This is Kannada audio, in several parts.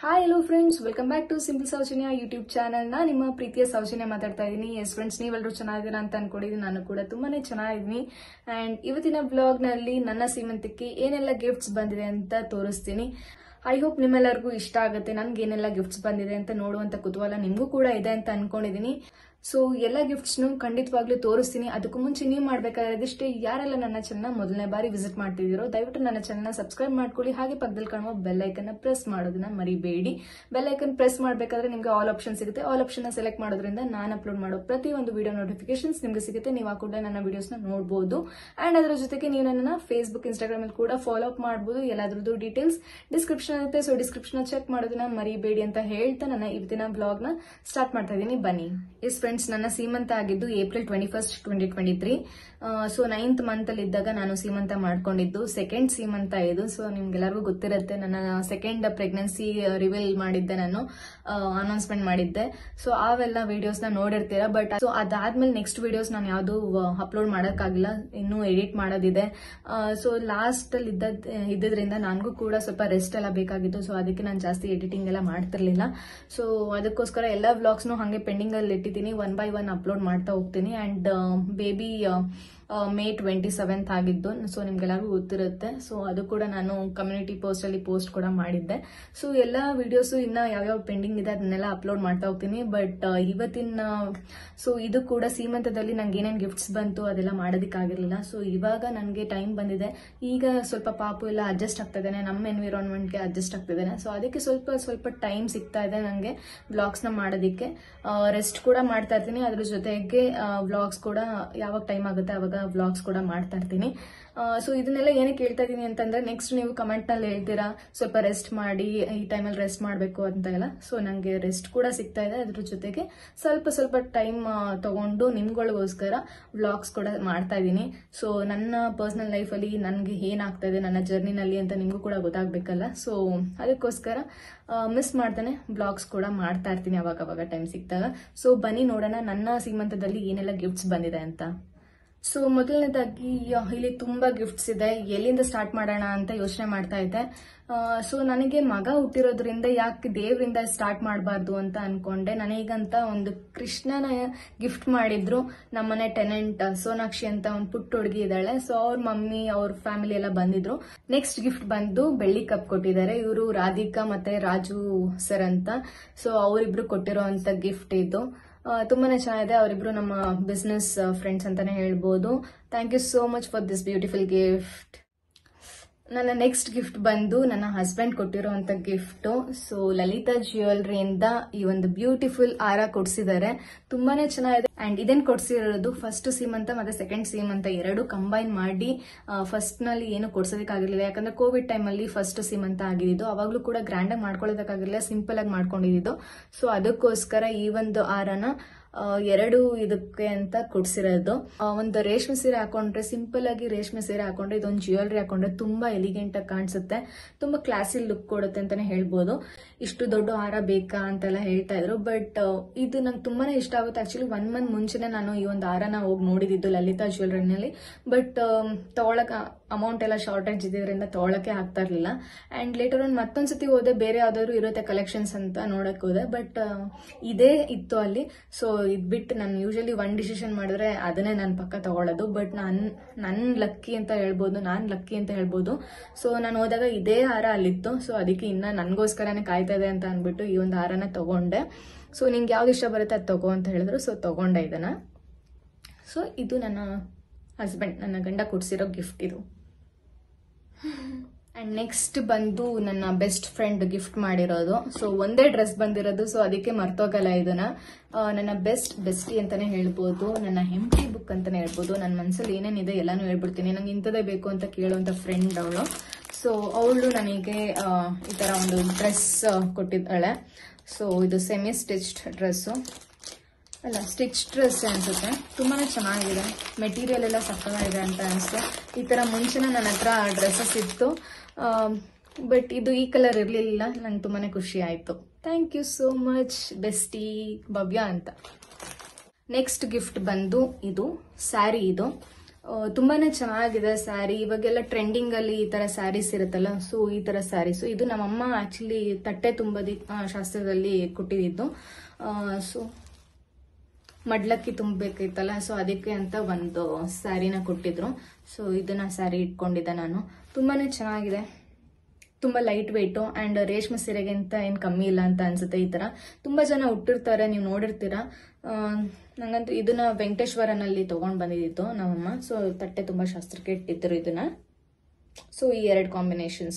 hi hello friends welcome back to simple Soujanya YouTube channel ನಾ ನಿಮ್ಮ ಪ್ರೀತಿಯ ಸೌಜನ್ಯ ಮಾತಾಡ್ತಾ ಇದ್ದೀನಿ ಎಸ್ ಫ್ರೆಂಡ್ಸ್ ನೀವೆಲ್ಲರೂ ಚೆನ್ನಾಗಿದ್ದೀರಾ ಅಂತ ಅನ್ಕೊಂಡಿದ್ದೀನಿ ನಾನು ಕೂಡ ತುಂಬಾನೇ ಚೆನ್ನಾಗಿದ್ದೀನಿ ಅಂಡ್ ಇವತ್ತಿನ ಬ್ಲಾಗ್ ನಲ್ಲಿ ನನ್ನ ಸೀಮಂತಕ್ಕೆ ಏನೆಲ್ಲ ಗಿಫ್ಟ್ಸ್ ಬಂದಿದೆ ಅಂತ ತೋರಿಸ್ತೀನಿ ಐ ಹೋಪ್ ನಿಮ್ಮೆಲ್ಲರಿಗೂ ಇಷ್ಟ ಆಗುತ್ತೆ ನನ್ಗೆ ಏನೆಲ್ಲ ಗಿಫ್ಟ್ಸ್ ಬಂದಿದೆ ಅಂತ ನೋಡುವಂತ ಕುತೂಹಲ ನಿಮಗೂ ಕೂಡ ಇದೆ ಅಂತ ಅನ್ಕೊಂಡಿದ್ದೀನಿ ಸೊ ಎಲ್ಲ ಗಿಫ್ಟ್ಸ್ನು ಖಂಡಿತವಾಗ್ಲೂ ತೋರಿಸ್ತೀನಿ ಅದಕ್ಕೂ ಮುಂಚೆ ನೀವು ಮಾಡ್ಬೇಕಾದ್ರೆ ಇದಿಷ್ಟೇ ಯಾರೆಲ್ಲ ನನ್ನ ಚಾನಲ್ ಮೊದಲನೇ ಬಾರಿ ವಿಸಿಟ್ ಮಾಡ್ತಿದ್ದೀರೋ ದಯವಿಟ್ಟು ನನ್ನ ಚಾನಲ್ ಸಬ್ಸ್ಕ್ರೈಬ್ ಮಾಡ್ಕೊಳ್ಳಿ ಹಾಗೆ ಪಕ್ಕದಲ್ಲಿ ಕಾಣುವ ಬೆಲ್ ಐಕನ್ ಪ್ರೆಸ್ ಮಾಡೋದನ್ನ ಮರಿಬೇಡಿ ಬೆಲ್ ಐಕನ್ ಪ್ರೆಸ್ ಮಾಡಬೇಕಾದ್ರೆ ನಿಮಗೆ ಆಲ್ ಆಪ್ಷನ್ ಸಿಗುತ್ತೆ ಆಲ್ ಆಪ್ಷನ್ ಸೆಲೆಕ್ಟ್ ಮಾಡೋದ್ರಿಂದ ನಾನು ಅಪ್ಲೋಡ್ ಮಾಡೋ ಪ್ರತಿ ಒಂದು ವಿಡಿಯೋ ನೋಟಿಫಿಕೇಶನ್ಸ್ ನಿಮಗೆ ಸಿಗುತ್ತೆ ನೀವು ಆ ಕೂಡ ನನ್ನ ವಿಡಿಯೋಸ್ನ ನೋಡಬಹುದು ಅಂಡ್ ಅದರ ಜೊತೆಗೆ ನೀವು ನನ್ನ ಫೇಸ್ಬುಕ್ ಇನ್ಸ್ಟಾಗ್ರಾಮ್ ಅಲ್ಲಿ ಕೂಡ ಫಾಲೋ ಅಪ್ ಮಾಡಬಹುದು ಎಲ್ಲಾದ್ರದ್ದು ಡೀಟೇಲ್ಸ್ ಡಿಸ್ಕ್ರಿಪ್ಷನ್ ಇರುತ್ತೆ ಸೊ ಡಿಸ್ಕ್ರಿಪ್ಷನ್ ಚೆಕ್ ಮಾಡೋದನ್ನ ಮರಿಬೇಡಿ ಅಂತ ಹೇಳ್ತಾ ನನ್ನ ಇವತ್ತಿನ ಬ್ಲಾಗ್ ನ ಸ್ಟಾರ್ಟ್ ಮಾಡ್ತಾ ಇದ್ದೀನಿ ಬನ್ನಿ ಎಸ್ ಫ್ರೆಂಡ್ಸ್ ನನ್ನ ಸೀಮಂತ ಆಗಿದ್ದು April twenty first twenty twenty three so ninth month ಅಲ್ಲಿ ಇದ್ದಾಗ ನಾನು ಸೀಮಂತ ಮಾಡ್ಕೊಂಡಿದ್ದು ಸೆಕೆಂಡ್ ಸೀಮಂತ ಇದು ಸೊ ನಿಮ್ಗೆಲ್ಲರಿಗೂ ಗೊತ್ತಿರುತ್ತೆ ನನ್ನ ಸೆಕೆಂಡ್ ಪ್ರೆಗ್ನೆನ್ಸಿ ರಿವೀಲ್ ಮಾಡಿದ್ದೆ ನಾನು ಅನೌನ್ಸ್ಮೆಂಟ್ ಮಾಡಿದ್ದೆ ಸೊ ಅವೆಲ್ಲ ವಿಡಿಯೋಸ್ ನ ನೋಡಿರ್ತೀರಾ ಬಟ್ ಸೊ ಅದಾದ್ಮೇಲೆ ನೆಕ್ಸ್ಟ್ ವಿಡಿಯೋಸ್ ನಾನು ಯಾವುದು ಅಪ್ಲೋಡ್ ಮಾಡೋಕ್ಕಾಗಿಲ್ಲ ಇನ್ನೂ ಎಡಿಟ್ ಮಾಡೋದಿದೆ ಸೊ ಲಾಸ್ಟ್ ಅಲ್ಲಿ ಇದ್ದ ಇದ್ದಿದ್ರಿಂದ ನನಗೂ ಕೂಡ ಸ್ವಲ್ಪ ರೆಸ್ಟ್ ಎಲ್ಲ ಬೇಕಾಗಿತ್ತು ಸೊ ಅದಕ್ಕೆ ನಾನು ಜಾಸ್ತಿ ಎಡಿಟಿಂಗ್ ಎಲ್ಲ ಮಾಡ್ತಿರ್ಲಿಲ್ಲ ಸೊ ಅದಕ್ಕೋಸ್ಕರ ಎಲ್ಲ ವ್ಲಾಗ್ಸ್ನು ಹಾಗೆ ಪೆಂಡಿಂಗ್ ಅಲ್ಲಿ ಇಟ್ಟಿದ್ದೀನಿ ಒನ್ ಬೈ ಒನ್ ಅಪ್ಲೋಡ್ ಮಾಡ್ತಾ ಹೋಗ್ತೀನಿ and baby May twenty seventh ಆಗಿದ್ದು ಸೊ ನಿಮ್ಗೆಲ್ಲರಿಗೂ ಗೊತ್ತಿರುತ್ತೆ ಸೊ ಅದು ಕೂಡ ನಾನು ಕಮ್ಯುನಿಟಿ ಪೋಸ್ಟ್ ಅಲ್ಲಿ ಪೋಸ್ಟ್ ಕೂಡ ಮಾಡಿದ್ದೆ ಸೊ ಎಲ್ಲ ವಿಡಿಯೋಸ್ ಇನ್ನ ಯಾವ್ಯಾವ ಪೆಂಡಿಂಗ್ ಇದೆ ಅದನ್ನೆಲ್ಲ ಅಪ್ಲೋಡ್ ಮಾಡ್ತಾ ಹೋಗ್ತೀನಿ ಬಟ್ ಇವತ್ತಿನ ಸೊ ಇದು ಕೂಡ ಸೀಮಂತದಲ್ಲಿ ನಂಗೆ ಏನೇನು ಗಿಫ್ಟ್ಸ್ ಬಂತು ಅದೆಲ್ಲ ಮಾಡೋದಕ್ಕಾಗಿರ್ಲಿಲ್ಲ ಸೊ ಇವಾಗ ನನಗೆ ಟೈಮ್ ಬಂದಿದೆ ಈಗ ಸ್ವಲ್ಪ ಪಾಪು ಎಲ್ಲ ಅಡ್ಜಸ್ಟ್ ಆಗ್ತಾ ಇದ್ದಾನೆ ನಮ್ಮ ಎನ್ವಿರಾನ್ಮೆಂಟ್ಗೆ ಅಡ್ಜಸ್ಟ್ ಆಗ್ತಿದ್ದಾನೆ ಸೊ ಅದಕ್ಕೆ ಸ್ವಲ್ಪ ಸ್ವಲ್ಪ ಟೈಮ್ ಸಿಗ್ತಾ ಇದೆ ನನಗೆ ವ್ಲಾಗ್ಸ್ನ ಮಾಡೋದಕ್ಕೆ ರೆಸ್ಟ್ ಕೂಡ ಮಾಡ್ತಾ ಇರ್ತೀನಿ ಅದ್ರ ಜೊತೆಗೆ ವ್ಲಾಗ್ಸ್ ಕೂಡ ಯಾವಾಗ ಟೈಮ್ ಆಗುತ್ತೆ ಅವಾಗ ವ್ಲಾಗ್ಸ್ ಕೂಡ ಮಾಡ್ತಾ ಇರ್ತೀನಿ ಸೊ ಇದನ್ನೆಲ್ಲ ಏನಕ್ಕೆ ಹೇಳ್ತಾ ಇದ್ದೀನಿ ಅಂತಂದ್ರೆ ನೆಕ್ಸ್ಟ್ ನೀವು ಕಮೆಂಟ್ ನಲ್ಲಿ ಹೇಳ್ತೀರಾ ಸ್ವಲ್ಪ ರೆಸ್ಟ್ ಮಾಡಿ ಈ ಟೈಮಲ್ಲಿ ರೆಸ್ಟ್ ಮಾಡಬೇಕು ಅಂತ ಎಲ್ಲ ಸೊ ನಂಗೆ ರೆಸ್ಟ್ ಕೂಡ ಸಿಗ್ತಾ ಇದೆ ಅದ್ರ ಜೊತೆಗೆ ಸ್ವಲ್ಪ ಸ್ವಲ್ಪ ಟೈಮ್ ತಗೊಂಡು ನಿಮ್ಗಳಿಗೋಸ್ಕರ ವ್ಲಾಗ್ಸ್ ಕೂಡ ಮಾಡ್ತಾ ಇದ್ದೀನಿ ಸೊ ನನ್ನ ಪರ್ಸನಲ್ ಲೈಫಲ್ಲಿ ನನಗೆ ಏನಾಗ್ತಾ ಇದೆ ನನ್ನ ಜರ್ನಿನಲ್ಲಿ ಅಂತ ನಿಮಗೂ ಕೂಡ ಗೊತ್ತಾಗಬೇಕಲ್ಲ ಸೊ ಅದಕ್ಕೋಸ್ಕರ ಮಿಸ್ ಮಾಡ್ತಾನೆ ಬ್ಲಾಗ್ಸ್ ಕೂಡ ಮಾಡ್ತಾ ಇರ್ತೀನಿ ಅವಾಗ ಅವಾಗ ಟೈಮ್ ಸಿಕ್ತಾಗ ಸೊ ಬನ್ನಿ ನೋಡೋಣ ನನ್ನ ಸೀಮಂತದಲ್ಲಿ ಏನೆಲ್ಲ ಗಿಫ್ಟ್ಸ್ ಬಂದಿದೆ ಅಂತ ಸೊ ಮೊದಲನೇದಾಗಿ ಇಲ್ಲಿ ತುಂಬಾ ಗಿಫ್ಟ್ಸ್ ಇದೆ ಎಲ್ಲಿಂದ ಸ್ಟಾರ್ಟ್ ಮಾಡೋಣ ಅಂತ ಯೋಚನೆ ಮಾಡ್ತಾ ಇದ್ದೆ ಸೊ ನನಗೆ ಮಗ ಹುಟ್ಟಿರೋದ್ರಿಂದ ಯಾಕೆ ದೇವರಿಂದ ಸ್ಟಾರ್ಟ್ ಮಾಡಬಾರ್ದು ಅಂತ ಅನ್ಕೊಂಡೆ ನನಗಂತ ಒಂದು ಕೃಷ್ಣನ ಗಿಫ್ಟ್ ಮಾಡಿದ್ರು ನಮ್ಮನೆ ಟೆನೆಂಟ್ ಸೋನಾಕ್ಷಿ ಅಂತ ಒಂದು ಪುಟ್ಟ ಹುಡುಗಿ ಇದ್ದಾಳೆ ಸೊ ಅವ್ರ ಮಮ್ಮಿ ಅವ್ರ ಫ್ಯಾಮಿಲಿ ಎಲ್ಲ ಬಂದಿದ್ರು ನೆಕ್ಸ್ಟ್ ಗಿಫ್ಟ್ ಬಂದು ಬೆಳ್ಳಿ ಕಪ್ ಕೊಟ್ಟಿದ್ದಾರೆ ಇವರು ರಾಧಿಕಾ ಮತ್ತೆ ರಾಜು ಸರ್ ಅಂತ ಸೊ ಅವರಿಬ್ರು ಕೊಟ್ಟಿರೋ ಅಂತ ಗಿಫ್ಟ್ ಇದು ತುಂಬಾನೇ ಚೆನ್ನಾಗಿದೆ ಅವರಿಬ್ರು ನಮ್ಮ ಬಿಸ್ನೆಸ್ ಫ್ರೆಂಡ್ಸ್ ಅಂತಾನೆ ಹೇಳ್ಬೋದು thank you so much for this beautiful gift ನನ್ನ ನೆಕ್ಸ್ಟ್ ಗಿಫ್ಟ್ ಬಂದು ನನ್ನ ಹಸ್ಬೆಂಡ್ ಕೊಟ್ಟಿರೋಂಥ ಗಿಫ್ಟ್ ಸೊ ಲಲಿತಾ ಜ್ಯುವೆಲ್ರಿಯಿಂದ ಈ ಒಂದು ಬ್ಯೂಟಿಫುಲ್ ಆರ ಕೊಡ್ಸಿದ್ದಾರೆ ತುಂಬಾನೇ ಚೆನ್ನಾಗಿದೆ ಅಂಡ್ ಇದನ್ ಕೊಡ್ಸಿರೋದು ಫಸ್ಟ್ ಸೀಮಂತ ಮತ್ತೆ ಸೆಕೆಂಡ್ ಸೀಮಂತ ಎರಡು ಕಂಬೈನ್ ಮಾಡಿ ಫಸ್ಟ್ ನಲ್ಲಿ ಏನು ಕೊಡ್ಸೋದಕ್ಕಾಗಿರ್ಲಿಲ್ಲ ಯಾಕಂದ್ರೆ ಕೋವಿಡ್ ಟೈಮ್ ಅಲ್ಲಿ ಫಸ್ಟ್ ಸೀಮಂತ ಆಗಿದ್ದು ಅವಾಗ್ಲೂ ಕೂಡ ಗ್ರ್ಯಾಂಡ್ ಆಗಿ ಮಾಡ್ಕೊಳ್ಳೋದಕ್ಕಾಗಿರ್ಲಿಲ್ಲ ಸಿಂಪಲ್ ಆಗಿ ಮಾಡ್ಕೊಂಡಿದ್ದು ಸೊ ಅದಕ್ಕೋಸ್ಕರ ಈ ಒಂದು ಆರನ ಎರಡು ಇದಕ್ಕೆ ಅಂತ ಕೊಡ್ಸಿರೋದು ಒಂದು ರೇಷ್ಮೆ ಸೀರೆ ಹಾಕೊಂಡ್ರೆ ಸಿಂಪಲ್ ಆಗಿ ರೇಷ್ಮೆ ಸೀರೆ ಹಾಕೊಂಡ್ರೆ ಇದೊಂದು ಜ್ಯುವೆಲ್ರಿ ಹಾಕೊಂಡ್ರೆ ತುಂಬಾ ಎಲಿಗೆಂಟ್ ಆಗಿ ಕಾಣಿಸುತ್ತೆ ತುಂಬಾ ಕ್ಲಾಸಿ ಲುಕ್ ಕೊಡುತ್ತೆ ಅಂತಾನೆ ಹೇಳ್ಬೋದು ಇಷ್ಟು ದೊಡ್ಡ ಹಾರ ಬೇಕಾ ಅಂತೆಲ್ಲ ಹೇಳ್ತಾ ಇದ್ರು ಬಟ್ ಇದು ನಂಗೆ ತುಂಬಾನೇ ಇಷ್ಟ ಆಗುತ್ತೆ ಆಕ್ಚುಲಿ ಒನ್ ಮಂತ್ ಮುಂಚೆನೆ ನಾನು ಈ ಒಂದು ಹಾರನ ಹೋಗಿ ನೋಡಿದ್ದು ಲಲಿತಾ ಜ್ಯುವೆಲ್ರಿನಲ್ಲಿ ಬಟ್ ತಗೊಳಕ್ ಅಮೌಂಟ್ ಎಲ್ಲ ಶಾರ್ಟೇಜ್ ಇದ್ದಿದ್ರಿಂದ ತಗೊಳಕ್ಕೆ ಆಗ್ತಾ ಇರ್ಲಿಲ್ಲ ಅಂಡ್ ಲೇಟರ್ ಒಂದು ಮತ್ತೊಂದ್ಸತಿ ಹೋದೆ ಬೇರೆ ಯಾವ್ದಾದ್ರು ಇರುತ್ತೆ ಕಲೆಕ್ಷನ್ಸ್ ಅಂತ ನೋಡಕ್ ಹೋದೆ ಬಟ್ ಇದೇ ಇತ್ತು ಅಲ್ಲಿ ಸೊ ಇದ್ ಬಿಟ್ಟು ನಾನು ಯೂಶಲಿ ಒನ್ ಡಿಸಿಷನ್ ಮಾಡಿದ್ರೆ ಅದನ್ನೇ ನಾನು ಪಕ್ಕ ತಗೊಳ್ಳೋದು ಬಟ್ ನನ್ ನನ್ ಲಕ್ಕಿ ಅಂತ ಹೇಳ್ಬೋದು ನಾನ್ ಲಕ್ಕಿ ಅಂತ ಹೇಳ್ಬೋದು ಸೊ ನಾನು ಹೋದಾಗ ಇದೇ ಹಾರ ಅಲ್ಲಿತ್ತು ಸೊ ಅದಕ್ಕೆ ಇನ್ನ ನನ್ಗೋಸ್ಕರನೇ ಕಾಯ್ತಾ ಇದೆ ಅಂತ ಅಂದ್ಬಿಟ್ಟು ಈ ಒಂದು ಹಾರನ ತಗೊಂಡೆ ಸೊ ನಿಂಗೆ ಯಾವ್ದು ಇಷ್ಟ ಬರುತ್ತೆ ಅದು ತಗೋ ಅಂತ ಹೇಳಿದ್ರು ಸೊ ತಗೊಂಡೆ ಇದನ್ನ ಸೊ ಇದು ನನ್ನ ಹಸ್ಬೆಂಡ್ ನನ್ನ ಗಂಡ ಕೊಡ್ಸಿರೋ ಗಿಫ್ಟ್ ಇದು ಅಂಡ್ ನೆಕ್ಸ್ಟ್ ಬಂದು ನನ್ನ ಬೆಸ್ಟ್ ಫ್ರೆಂಡ್ ಗಿಫ್ಟ್ ಮಾಡಿರೋದು ಸೊ ಒಂದೇ ಡ್ರೆಸ್ ಬಂದಿರೋದು ಸೊ ಅದಕ್ಕೆ ಮರ್ತೋಗಲ್ಲ ಇದನ್ನ ನನ್ನ ಬೆಸ್ಟ್ ಬೆಸ್ಟಿ ಅಂತಾನೆ ಹೇಳ್ಬೋದು ನನ್ನ ಹೆಂಡತಿ ಬುಕ್ ಅಂತಾನೆ ಹೇಳ್ಬೋದು ನನ್ನ ಮನಸ್ಸಲ್ಲಿ ಏನೇನಿದೆ ಎಲ್ಲಾನು ಹೇಳ್ಬಿಡ್ತೀನಿ ನಂಗೆ ಇಂಥದೇ ಬೇಕು ಅಂತ ಕೇಳುವಂತ ಫ್ರೆಂಡ್ ಅವಳು ಸೊ ಅವಳು ನನಗೆ ಈ ತರ ಒಂದು ಡ್ರೆಸ್ ಕೊಟ್ಟಿದ್ದಾಳೆ ಸೊ ಇದು ಸೆಮಿ ಸ್ಟಿಚ್ಡ್ ಡ್ರೆಸ್ಸು ಅಲ್ಲ ಸ್ಟಿಚ್ ಡ್ರೆಸ್ ಅನ್ಸುತ್ತೆ ತುಂಬಾನೇ ಚೆನ್ನಾಗಿದೆ ಮೆಟೀರಿಯಲ್ ಎಲ್ಲ ಸಕ್ಕತ್ತಾಗಿದೆ ಅಂತ ಅನಿಸುತ್ತೆ ಈ ತರ ಮುಂಚೆನೇ ನನ್ನ ಹತ್ರ ಡ್ರೆಸ್ಸಸ್ ಇತ್ತು ಬಟ್ ಇದು ಈ ಕಲರ್ ಇರಲಿಲ್ಲ ನಂಗೆ ತುಂಬಾನೇ ಖುಷಿ ಆಯ್ತು thank you so much bestie Bhavya ಅಂತ ನೆಕ್ಸ್ಟ್ ಗಿಫ್ಟ್ ಬಂದು ಇದು ಸ್ಯಾರಿ ಇದು ಆ, ತುಂಬಾನೇ ಚೆನ್ನಾಗಿದೆ ಸ್ಯಾರಿ ಇವಾಗೆಲ್ಲ ಟ್ರೆಂಡಿಂಗ್ ಅಲ್ಲಿ ಈ ತರ ಸ್ಯಾರೀಸ್ ಇರುತ್ತಲ್ಲ ಸೊ ಈ ತರ ಸ್ಯಾರೀಸ್ ಇದು ನಮ್ಮಮ್ಮ ಆಕ್ಚುಲಿ ತಟ್ಟೆ ತುಂಬದಿ ಆ, ಶಾಸ್ತ್ರದಲ್ಲಿ ಕೊಟ್ಟಿದ್ದು ಸೊ ಮಡ್ಲಕ್ಕಿ ತುಂಬಬೇಕಿತ್ತಲ್ಲ ಸೊ ಅದಕ್ಕೆ ಅಂತ ಒಂದು ಸ್ಯಾರಿನ ಕೊಟ್ಟಿದ್ರು ಸೊ ಇದನ್ನ ಸ್ಯಾರಿ ಇಟ್ಕೊಂಡಿದ್ದೆ ನಾನು ತುಂಬಾನೇ ಚೆನ್ನಾಗಿದೆ ತುಂಬ ಲೈಟ್ ವೆಯ್ಟು ಆ್ಯಂಡ್ ರೇಷ್ಮೆ ಸೀರೆಗಿಂತ ಏನು ಕಮ್ಮಿ ಇಲ್ಲ ಅಂತ ಅನ್ಸುತ್ತೆ ಈ ಥರ ತುಂಬ ಜನ ಹುಟ್ಟಿರ್ತಾರೆ ನೀವು ನೋಡಿರ್ತೀರ ಆ, ನಂಗಂತೂ ಇದನ್ನ ವೆಂಕಟೇಶ್ವರನಲ್ಲಿ ತೊಗೊಂಡು ಬಂದಿದ್ದಿತ್ತು ನಮ್ಮಮ್ಮ ಸೊ ತಟ್ಟೆ ತುಂಬ ಶಾಸ್ತ್ರಕ್ಕೆ ಇಟ್ಟಿದ್ರು ಇದನ್ನ ಸೊ ಈ ಎರಡು ಕಾಂಬಿನೇಷನ್ಸ್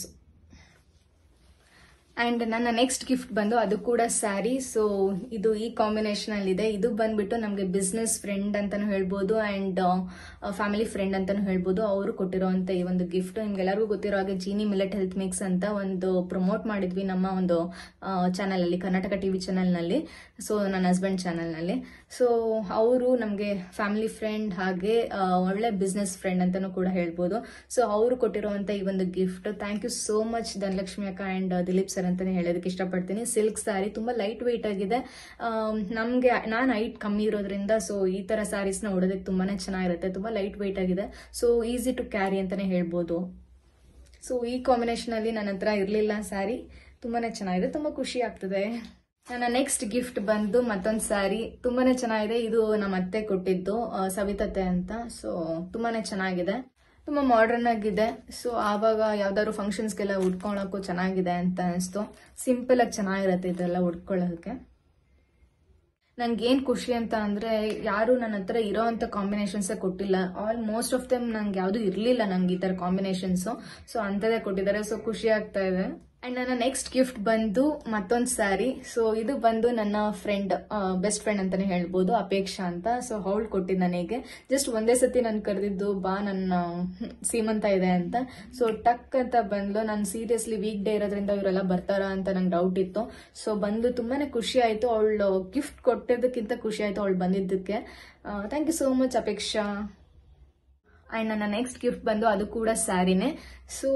ಆ್ಯಂಡ್ ನನ್ನ ನೆಕ್ಸ್ಟ್ ಗಿಫ್ಟ್ ಬಂದು ಅದು ಕೂಡ ಸ್ಯಾರಿ ಸೊ ಇದು ಈ ಕಾಂಬಿನೇಷನ್ ಅಲ್ಲಿ ಇದೆ ಇದು ಬಂದ್ಬಿಟ್ಟು ನಮಗೆ ಬಿಸ್ನೆಸ್ ಫ್ರೆಂಡ್ ಅಂತಾನು ಹೇಳ್ಬೋದು ಆ್ಯಂಡ್ ಫ್ಯಾಮಿಲಿ ಫ್ರೆಂಡ್ ಅಂತಾನು ಹೇಳ್ಬೋದು ಅವರು ಕೊಟ್ಟಿರೋಂಥ ಈ ಒಂದು ಗಿಫ್ಟ್ ನಿಮ್ಗೆಲ್ಲರಿಗೂ ಗೊತ್ತಿರೋ ಹಾಗೆ ಜೀನಿ ಮಿಲೆಟ್ ಹೆಲ್ತ್ ಮಿಕ್ಸ್ ಅಂತ ಒಂದು ಪ್ರಮೋಟ್ ಮಾಡಿದ್ವಿ ನಮ್ಮ ಒಂದು ಚಾನಲ್ ಅಲ್ಲಿ ಕರ್ನಾಟಕ ಟಿವಿ ಚಾನಲ್ನಲ್ಲಿ ಸೊ ನನ್ನ ಹಸ್ಬೆಂಡ್ ಚಾನಲ್ನಲ್ಲಿ ಸೊ ಅವರು ನಮಗೆ ಫ್ಯಾಮಿಲಿ ಫ್ರೆಂಡ್ ಹಾಗೆ ಆ, ಒಳ್ಳೆ ಬಿಸ್ನೆಸ್ ಫ್ರೆಂಡ್ ಅಂತಾನು ಕೂಡ ಹೇಳ್ಬೋದು ಸೊ ಅವರು ಕೊಟ್ಟಿರುವಂತ ಈ ಒಂದು gift thank you so much Dhanalakshmi ಅಕ್ಕ ಅಂಡ್ ದಿಲೀಪ್ ಸರ್ ಅಂತಾನೆ ಹೇಳೋದಕ್ಕೆ ಇಷ್ಟಪಡ್ತೀನಿ ಸಿಲ್ಕ್ ಸ್ಯಾರಿ ತುಂಬಾ ಲೈಟ್ ವೆಯ್ಟ್ ಆಗಿದೆ ಆಮ್, ನಮ್ಗೆ ನಾನು ಹೈಟ್ ಕಮ್ಮಿ ಇರೋದ್ರಿಂದ ಸೊ ಈ ತರ ಸ್ಯಾರೀಸ್ನ ಉಡೋದಕ್ಕೆ ತುಂಬಾನೇ ಚೆನ್ನಾಗಿರುತ್ತೆ ತುಂಬಾ ಲೈಟ್ ವೆಯ್ಟ್ ಆಗಿದೆ ಸೊ ಈಸಿ ಟು ಕ್ಯಾರಿ ಅಂತಾನೆ ಹೇಳ್ಬೋದು ಸೊ ಈ ಕಾಂಬಿನೇಷನ್ ಅಲ್ಲಿ ನನ್ನ ಹತ್ರ ಇರಲಿಲ್ಲ ಸ್ಯಾರಿ ತುಂಬಾನೇ ಚೆನ್ನಾಗಿದೆ ತುಂಬಾ ಖುಷಿ ಆಗ್ತದೆ ನನ್ನ ನೆಕ್ಸ್ಟ್ ಗಿಫ್ಟ್ ಬಂದು ಮತ್ತೊಂದು ಸ್ಯಾರಿ ತುಂಬಾನೇ ಚೆನ್ನಾಗಿದೆ ಇದು ನಮ್ಮ ಅತ್ತೆ ಕೊಟ್ಟಿದ್ದು ಆ, ಸವಿತತೆ ಅಂತ ಸೊ ತುಂಬಾನೇ ಚೆನ್ನಾಗಿದೆ ತುಂಬಾ ಮಾಡರ್ನ್ ಆಗಿದೆ ಸೊ ಆವಾಗ ಯಾವ್ದಾದ್ರು ಫಂಕ್ಷನ್ಸ್ಗೆಲ್ಲ ಉಟ್ಕೊಳಕ್ಕೂ ಚೆನ್ನಾಗಿದೆ ಅಂತ ಅನಿಸ್ತು ಸಿಂಪಲ್ ಆಗಿ ಚೆನ್ನಾಗಿರತ್ತೆ ಇದೆಲ್ಲ ಉಟ್ಕೊಳ್ಳೋದಕ್ಕೆ ನಂಗೆ ಏನ್ ಖುಷಿ ಅಂತ ಅಂದ್ರೆ ಯಾರು ನನ್ನ ಹತ್ರ ಇರೋ ಅಂತ ಕಾಂಬಿನೇಷನ್ಸ್ ಕೊಟ್ಟಿಲ್ಲ ಆಲ್ ಮೋಸ್ಟ್ ಆಫ್ ದಮ್ ನಂಗೆ ಯಾವ್ದು ಇರ್ಲಿಲ್ಲ ನಂಗೆ ಈ ತರ ಕಾಂಬಿನೇಷನ್ಸ್ ಸೊ ಅಂತದೇ ಕೊಟ್ಟಿದ್ದಾರೆ ಸೊ ಖುಷಿ ಆಗ್ತಾ ಇದೆ ಅಂಡ್ ನನ್ನ ನೆಕ್ಸ್ಟ್ ಗಿಫ್ಟ್ ಬಂದು ಮತ್ತೊಂದು ಸ್ಯಾರಿ ಸೊ ಇದು ಬಂದು ನನ್ನ ಫ್ರೆಂಡ್ ಬೆಸ್ಟ್ ಫ್ರೆಂಡ್ ಅಂತಾನೆ ಹೇಳ್ಬೋದು ಅಪೇಕ್ಷಾ ಅಂತ ಸೊ ಅವಳು ಕೊಟ್ಟಿದ್ದು ನನಗೆ ಜಸ್ಟ್ ಒಂದೇ ಸತಿ ನಾನು ಕರೆದಿದ್ದು ಬಾ ನನ್ನ ಸೀಮಂತ ಇದೆ ಅಂತ ಸೊ ಟಕ್ ಅಂತ ಬಂದ್ಲು ನಾನು ಸೀರಿಯಸ್ಲಿ ವೀಕ್ ಡೇ ಇರೋದ್ರಿಂದ ಇವರೆಲ್ಲ ಬರ್ತಾರಾ ಅಂತ ನಂಗೆ ಡೌಟ್ ಇತ್ತು ಸೊ ಬಂದು ತುಂಬಾನೇ ಖುಷಿ ಆಯ್ತು ಅವಳು ಗಿಫ್ಟ್ ಕೊಟ್ಟಿದ್ದಕ್ಕಿಂತ ಖುಷಿ ಆಯ್ತು ಅವಳು ಬಂದಿದ್ದಕ್ಕೆ thank you so much Apeksha and ನನ್ನ ನೆಕ್ಸ್ಟ್ ಗಿಫ್ಟ್ ಬಂದು ಅದು ಕೂಡ ಸ್ಯಾರಿನೇ ಸೊ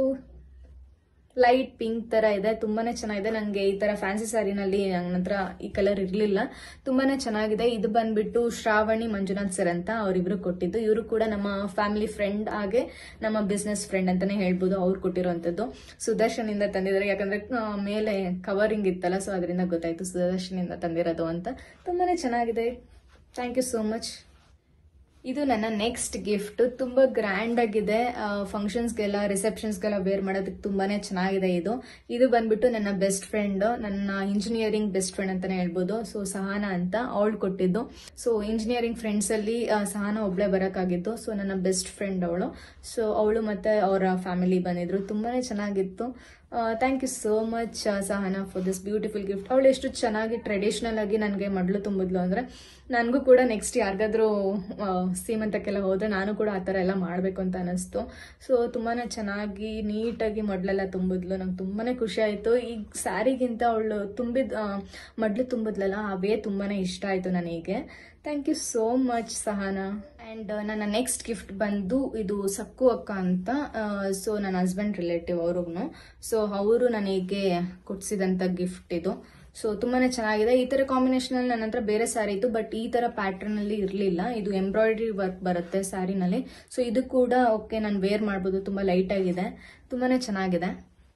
ಲೈಟ್ ಪಿಂಕ್ ತರ ಇದೆ ತುಂಬಾನೇ ಚೆನ್ನಾಗಿದೆ ನನಗೆ ಈ ತರ ಫ್ಯಾನ್ಸಿ ಸ್ಯಾರಿನಲ್ಲಿ ನನ್ನ ಹತ್ರ ಈ ಕಲರ್ ಇರಲಿಲ್ಲ ತುಂಬಾನೇ ಚೆನ್ನಾಗಿದೆ ಇದು ಬಂದ್ಬಿಟ್ಟು ಶ್ರಾವಣಿ ಮಂಜುನಾಥ್ ಸರ್ ಅಂತ ಅವರಿಬ್ರು ಕೊಟ್ಟಿದ್ದು ಇವರು ಕೂಡ ನಮ್ಮ ಫ್ಯಾಮಿಲಿ ಫ್ರೆಂಡ್ ಹಾಗೆ ನಮ್ಮ ಬಿಸ್ನೆಸ್ ಫ್ರೆಂಡ್ ಅಂತಾನೆ ಹೇಳ್ಬೋದು ಅವ್ರು ಕೊಟ್ಟಿರುವಂತದ್ದು ಸುದರ್ಶನ್ ಇಂದ ತಂದಿದ್ದಾರೆ ಯಾಕಂದ್ರೆ ಆ, ಮೇಲೆ ಕವರಿಂಗ್ ಇತ್ತಲ್ಲ ಸೊ ಅದರಿಂದ ಗೊತ್ತಾಯ್ತು ಸುದರ್ಶನ್ ಇಂದ ತಂದಿರೋದು ಅಂತ ತುಂಬಾನೇ ಚೆನ್ನಾಗಿದೆ ಥ್ಯಾಂಕ್ ಯು ಸೋ ಮಚ್ ಇದು ನನ್ನ ನೆಕ್ಸ್ಟ್ ಗಿಫ್ಟ್ ತುಂಬಾ ಗ್ರ್ಯಾಂಡ್ ಆಗಿದೆ ಫಂಕ್ಷನ್ಸ್ಗೆಲ್ಲ ರಿಸೆಪ್ಷನ್ಸ್ಗೆಲ್ಲ ವೇರ್ ಮಾಡೋದಕ್ಕೆ ತುಂಬಾನೇ ಚೆನ್ನಾಗಿದೆ ಇದು ಇದು ಬಂದ್ಬಿಟ್ಟು ನನ್ನ ಬೆಸ್ಟ್ ಫ್ರೆಂಡ್ ನನ್ನ ಇಂಜಿನಿಯರಿಂಗ್ ಬೆಸ್ಟ್ ಫ್ರೆಂಡ್ ಅಂತಾನೆ ಹೇಳ್ಬೋದು ಸೊ ಸಹನಾ ಅಂತ ಅವಳು ಕೊಟ್ಟಿದ್ದು ಸೊ ಇಂಜಿನಿಯರಿಂಗ್ ಫ್ರೆಂಡ್ಸ್ ಅಲ್ಲಿ ಆ, ಸಹನಾ ಒಬ್ಳೆ ಬರಕಾಗಿತ್ತು ಸೊ ನನ್ನ ಬೆಸ್ಟ್ ಫ್ರೆಂಡ್ ಅವಳು ಸೊ ಅವಳು ಮತ್ತೆ ಅವರ ಫ್ಯಾಮಿಲಿ ಬಂದಿದ್ರು ತುಂಬಾನೇ ಚೆನ್ನಾಗಿತ್ತು thank you so much Sahana for this beautiful gift ಅವಳು ಎಷ್ಟು ಚೆನ್ನಾಗಿ ಟ್ರೆಡಿಷನಲ್ ಆಗಿ ನನಗೆ ಮಡ್ಲು ತುಂಬಿದ್ಲು ಅಂದ್ರೆ ನನಗೂ ಕೂಡ ನೆಕ್ಸ್ಟ್ ಯಾರಿಗಾದ್ರೂ ಸೀಮಂತಕ್ಕೆಲ್ಲ ಹೋದ್ರೆ ನಾನು ಕೂಡ ಆ ಥರ ಎಲ್ಲ ಮಾಡಬೇಕು ಅಂತ ಅನಿಸ್ತು ಸೊ ತುಂಬಾನೇ ಚೆನ್ನಾಗಿ ನೀಟಾಗಿ ಮಡ್ಲೆಲ್ಲ ತುಂಬಿದ್ಲು ನಂಗೆ ತುಂಬಾನೇ ಖುಷಿ ಆಯಿತು ಈಗ ಸ್ಯಾರಿಗಿಂತ ಅವಳು ತುಂಬಿದ ಆ, ಮಡ್ಲು ತುಂಬಿದ್ಲಲ್ಲ ಅವೇ ತುಂಬಾನೇ ಇಷ್ಟ ಆಯಿತು ನನಗೆ thank you so much Sahana and ನನ್ನ ನೆಕ್ಸ್ಟ್ ಗಿಫ್ಟ್ ಬಂದು ಇದು ಸಕ್ಕು ಅಕ್ಕ ಅಂತ ಸೊ ನನ್ನ ಹಸ್ಬೆಂಡ್ ರಿಲೇಟಿವ್ ಅವ್ರಿಗೂ ಸೊ ಅವರು ನನಗೆ ಕೊಡ್ಸಿದಂಥ ಗಿಫ್ಟ್ ಇದು ಸೊ ತುಂಬಾನೇ ಚೆನ್ನಾಗಿದೆ ಈ ತರ ಕಾಂಬಿನೇಷನ್ ಅಲ್ಲಿ ನನ್ನ ಹತ್ರ ಬೇರೆ ಸ್ಯಾರಿ ಇತ್ತು ಬಟ್ ಈ ತರ ಪ್ಯಾಟರ್ನ್ ಅಲ್ಲಿ ಇರಲಿಲ್ಲ ಇದು ಎಂಬ್ರಾಯ್ಡ್ರಿ ವರ್ಕ್ ಬರುತ್ತೆ ಸ್ಯಾರಿನಲ್ಲಿ ಸೊ ಇದು ಕೂಡ ಓಕೆ ನಾನು ವೇರ್ ಮಾಡ್ಬೋದು ತುಂಬಾ ಲೈಟ್ ಆಗಿದೆ ತುಂಬಾನೇ ಚೆನ್ನಾಗಿದೆ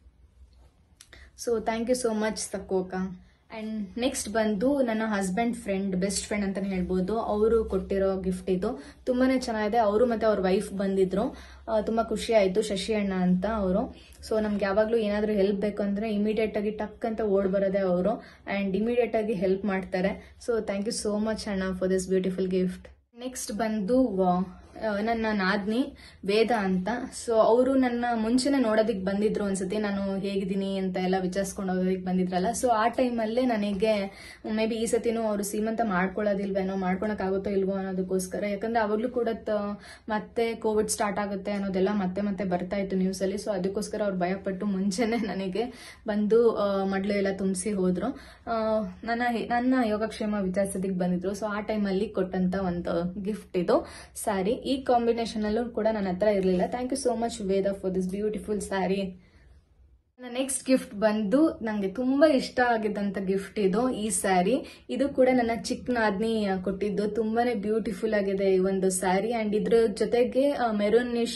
so thank you so much ತಕ್ಕೋಕ ಅಂಡ್ ನೆಕ್ಸ್ಟ್ ಬಂದು ನನ್ನ ಹಸ್ಬೆಂಡ್ ಫ್ರೆಂಡ್ ಬೆಸ್ಟ್ ಫ್ರೆಂಡ್ ಅಂತಾನೆ ಹೇಳ್ಬೋದು ಅವರು ಕೊಟ್ಟಿರೋ ಗಿಫ್ಟ್ ಇದು ತುಂಬಾನೇ ಚೆನ್ನಾಗಿದೆ ಅವರು ಮತ್ತೆ ಅವ್ರ ವೈಫ್ ಬಂದಿದ್ರು ಆ, ತುಂಬಾ ಖುಷಿ ಆಯ್ತು ಶಶಿ ಅಣ್ಣ ಅಂತ ಅವರು ಸೊ ನಮ್ಗೆ ಯಾವಾಗ್ಲೂ ಏನಾದ್ರೂ ಹೆಲ್ಪ್ ಬೇಕು ಅಂದ್ರೆ ಇಮಿಡಿಯೇಟ್ ಆಗಿ ಟಕ್ ಅಂತ ಓಡ್ ಬರೋದೇ ಅವರು ಅಂಡ್ ಇಮಿಡಿಯೇಟ್ ಆಗಿ ಹೆಲ್ಪ್ ಮಾಡ್ತಾರೆ so thank you so much ಅಣ್ಣ for this beautiful gift next ಬಂದು ಆ, ನನ್ನ ನಾದ್ನಿ ವೇದ ಅಂತ ಸೊ ಅವರು ನನ್ನ ಮುಂಚೆನೆ ನೋಡೋದಕ್ಕೆ ಬಂದಿದ್ರು ಅನ್ಸುತ್ತೆ ನಾನು ಹೇಗಿದ್ದೀನಿ ಅಂತ ಎಲ್ಲ ವಿಚಾರಿಸ್ಕೊಂಡು ಹೋಗೋದಕ್ಕೆ ಬಂದಿದ್ರಲ್ಲ ಸೊ ಆ ಟೈಮಲ್ಲೇ ನನಗೆ ಮೇ ಬಿ ಈ ಸತಿನೂ ಅವರು ಸೀಮಂತ ಮಾಡ್ಕೊಳ್ಳೋದಿಲ್ವೇನೋ ಮಾಡ್ಕೊಳಕ್ಕಾಗುತ್ತೋ ಇಲ್ವೋ ಅನ್ನೋದಕ್ಕೋಸ್ಕರ ಯಾಕಂದ್ರೆ ಅವಾಗ್ಲೂ ಕೂಡ ತ- ಮತ್ತೆ ಕೋವಿಡ್ ಸ್ಟಾರ್ಟ್ ಆಗುತ್ತೆ ಅನ್ನೋದೆಲ್ಲ ಮತ್ತೆ ಮತ್ತೆ ಬರ್ತಾ ಇತ್ತು ನ್ಯೂಸಲ್ಲಿ ಸೊ ಅದಕ್ಕೋಸ್ಕರ ಅವ್ರು ಭಯಪಟ್ಟು ಮುಂಚೆನೆ ನನಗೆ ಬಂದು ಆ, ಮಡ್ಲು ಎಲ್ಲ ತುಂಬಿಸಿ ಹೋದ್ರು ಆ, ನನ್ನ ನನ್ನ ಯೋಗಕ್ಷೇಮ ವಿಚಾರಿಸೋದಕ್ಕೆ ಬಂದಿದ್ರು ಸೊ ಆ ಟೈಮಲ್ಲಿ ಕೊಟ್ಟಂತ ಒಂದು ಗಿಫ್ಟ್ ಇದು ಸ್ಯಾರಿ ಈ ಕಾಂಬಿನೇಷನ್ ಅಲ್ಲೂ ಕೂಡ ನನ್ನ ಹತ್ರ ಇರಲಿಲ್ಲ thank you so much Veda for this beautiful saree next gift ಬಂದು ನಂಗೆ ತುಂಬಾ ಇಷ್ಟ ಆಗಿದ್ದಂತ ಗಿಫ್ಟ್ ಇದು ಈ ಸ್ಯಾರಿ ಇದು ಕೂಡ ನನ್ನ ಚಿಕ್ಕ ನಾದ್ನಿ ಕೊಟ್ಟಿದ್ದು ತುಂಬಾನೇ ಬ್ಯೂಟಿಫುಲ್ ಆಗಿದೆ ಈ ಒಂದು ಸ್ಯಾರಿ ಅಂಡ್ ಇದ್ರ ಜೊತೆಗೆ maroonish